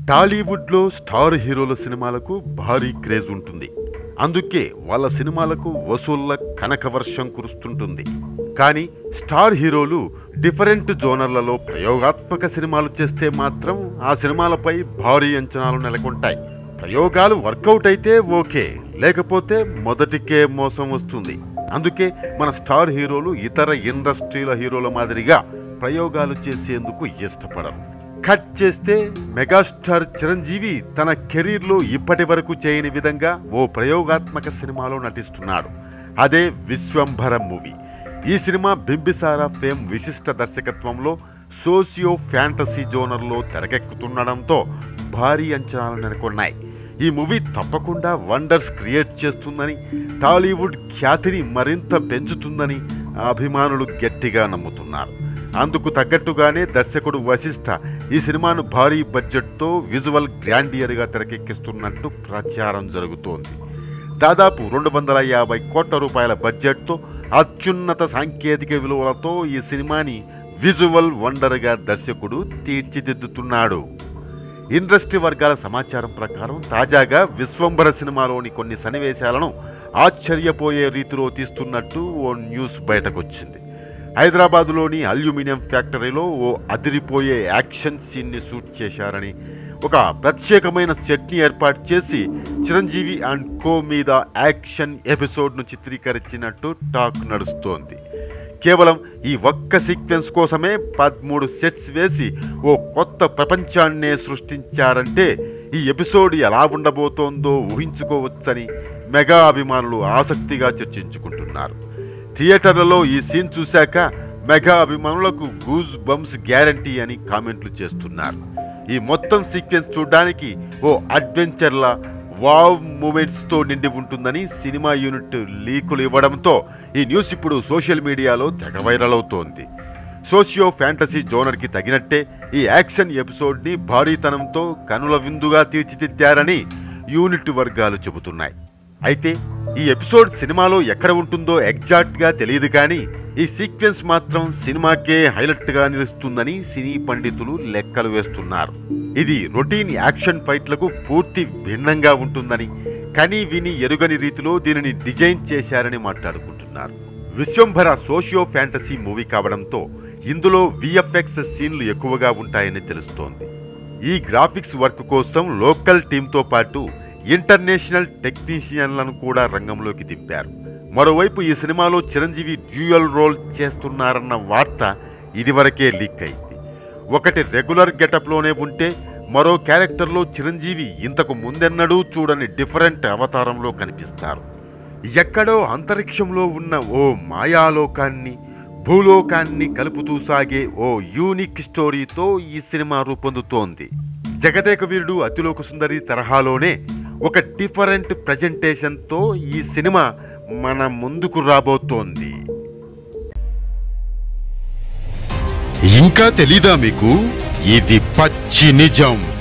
టాలీవుడ్లో స్టార్ హీరోల సినిమాలకు భారీ క్రేజ్ ఉంటుంది అందుకే వాళ్ళ సినిమాలకు వసూళ్ల కనక వర్షం కురుస్తుంటుంది కానీ స్టార్ హీరోలు డిఫరెంట్ జోనర్లలో ప్రయోగాత్మక సినిమాలు చేస్తే మాత్రం ఆ సినిమాలపై భారీ అంచనాలు నెలకొంటాయి ప్రయోగాలు వర్కౌట్ అయితే ఓకే లేకపోతే మొదటికే మోసం వస్తుంది అందుకే మన స్టార్ హీరోలు ఇతర ఇండస్ట్రీల హీరోల మాదిరిగా ప్రయోగాలు చేసేందుకు ఇష్టపడరు కట్ చేస్తే మెగాస్టార్ చిరంజీవి తన కెరీర్లో ఇప్పటి వరకు చేయని విధంగా ఓ ప్రయోగాత్మక సినిమాలో నటిస్తున్నాడు అదే విశ్వంభర మూవీ ఈ సినిమా బింబిసారా ఫేమ్ విశిష్ట దర్శకత్వంలో సోషియో ఫ్యాంటసీ జోనర్లో తెరకెక్కుతుండడంతో భారీ అంచనాలు నెలకొన్నాయి ఈ మూవీ తప్పకుండా వండర్స్ క్రియేట్ చేస్తుందని టాలీవుడ్ ఖ్యాతిని మరింత పెంచుతుందని అభిమానులు గట్టిగా నమ్ముతున్నారు అందుకు తగ్గట్టుగానే దర్శకుడు వశిష్ఠ ఈ సినిమాను భారీ బడ్జెట్తో విజువల్ గ్రాండియర్గా తెరకెక్కిస్తున్నట్టు ప్రచారం జరుగుతోంది దాదాపు రెండు వందల యాభై కోట్ల రూపాయల బడ్జెట్తో అత్యున్నత సాంకేతిక విలువలతో ఈ సినిమాని విజువల్ వండర్గా దర్శకుడు తీర్చిదిద్దుతున్నాడు ఇండస్ట్రీ వర్గాల సమాచారం ప్రకారం తాజాగా విశ్వంభర సినిమాలోని కొన్ని సన్నివేశాలను ఆశ్చర్యపోయే రీతిలో తీస్తున్నట్టు ఓ న్యూస్ బయటకొచ్చింది హైదరాబాదులోని అల్యూమినియం ఫ్యాక్టరీలో ఓ అదిరిపోయే యాక్షన్ సీన్ని షూట్ చేశారని ఒక ప్రత్యేకమైన సెట్ని ఏర్పాటు చేసి చిరంజీవి అండ్ కో మీద యాక్షన్ ఎపిసోడ్ను చిత్రీకరించినట్టు టాక్ నడుస్తోంది కేవలం ఈ ఒక్క సీక్వెన్స్ కోసమే పదమూడు సెట్స్ వేసి ఓ కొత్త ప్రపంచాన్నే సృష్టించారంటే ఈ ఎపిసోడ్ ఎలా ఉండబోతోందో ఊహించుకోవచ్చని మెగా అభిమానులు ఆసక్తిగా చర్చించుకుంటున్నారు థియేటర్లలో ఈ సీన్ చూశాక మెగా అభిమానులకు గూజ్ బంప్స్ గ్యారంటీ అని కామెంట్లు చేస్తున్నారు ఈ మొత్తం సీక్వెన్స్ చూడడానికి ఓ అడ్వెంచర్లా వావ్ మూమెంట్స్తో నిండి ఉంటుందని సినిమా యూనిట్ లీకులు ఇవ్వడంతో ఈ న్యూస్ ఇప్పుడు సోషల్ మీడియాలో తెగ వైరల్ అవుతోంది సోషియో ఫ్యాంటసీ జోనర్కి తగినట్టే ఈ యాక్షన్ ఎపిసోడ్ని భారీతనంతో కనుల విందుగా తీర్చిదిద్దారని యూనిట్ వర్గాలు చెబుతున్నాయి అయితే ఈ ఎపిసోడ్ సినిమాలో ఎక్కడ ఉంటుందో ఎగ్జాక్ట్గా తెలియదు కానీ ఈ సీక్వెన్స్ మాత్రం సినిమాకే హైలైట్గా నిలుస్తుందని సినీ పండితులు లెక్కలు వేస్తున్నారు ఇది రొటీన్ యాక్షన్ ఫైట్లకు పూర్తి భిన్నంగా ఉంటుందని కని విని ఎరుగని రీతిలో దీనిని డిజైన్ చేశారని మాట్లాడుకుంటున్నారు విశ్వంభర సోషియో ఫ్యాంటసీ మూవీ కావడంతో ఇందులో విఎఫ్ఎక్స్ సీన్లు ఎక్కువగా ఉంటాయని తెలుస్తోంది ఈ గ్రాఫిక్స్ వర్క్ కోసం లోకల్ టీంతో పాటు ఇంటర్నేషనల్ టెక్నీషియన్లను కూడా రంగంలోకి దింపారు మరోవైపు ఈ సినిమాలో చిరంజీవి డ్యూయల్ రోల్ చేస్తున్నారన్న వార్త ఇదివరకే లీక్ అయింది ఒకటి రెగ్యులర్ గెటప్లోనే ఉంటే మరో క్యారెక్టర్లో చిరంజీవి ఇంతకు ముందెన్నడూ చూడని డిఫరెంట్ అవతారంలో కనిపిస్తారు ఎక్కడో అంతరిక్షంలో ఉన్న ఓ మాయాలోకాన్ని భూలోకాన్ని కలుపుతూ సాగే ఓ యూనిక్ స్టోరీతో ఈ సినిమా రూపొందుతోంది జగదేక వీరుడు అతిలోక సుందరి తరహాలోనే ఒక డిఫరెంట్ ప్రజెంటేషన్తో ఈ సినిమా మన ముందుకు రాబోతోంది ఇంకా తెలీదా మీకు ఇది పచ్చి నిజం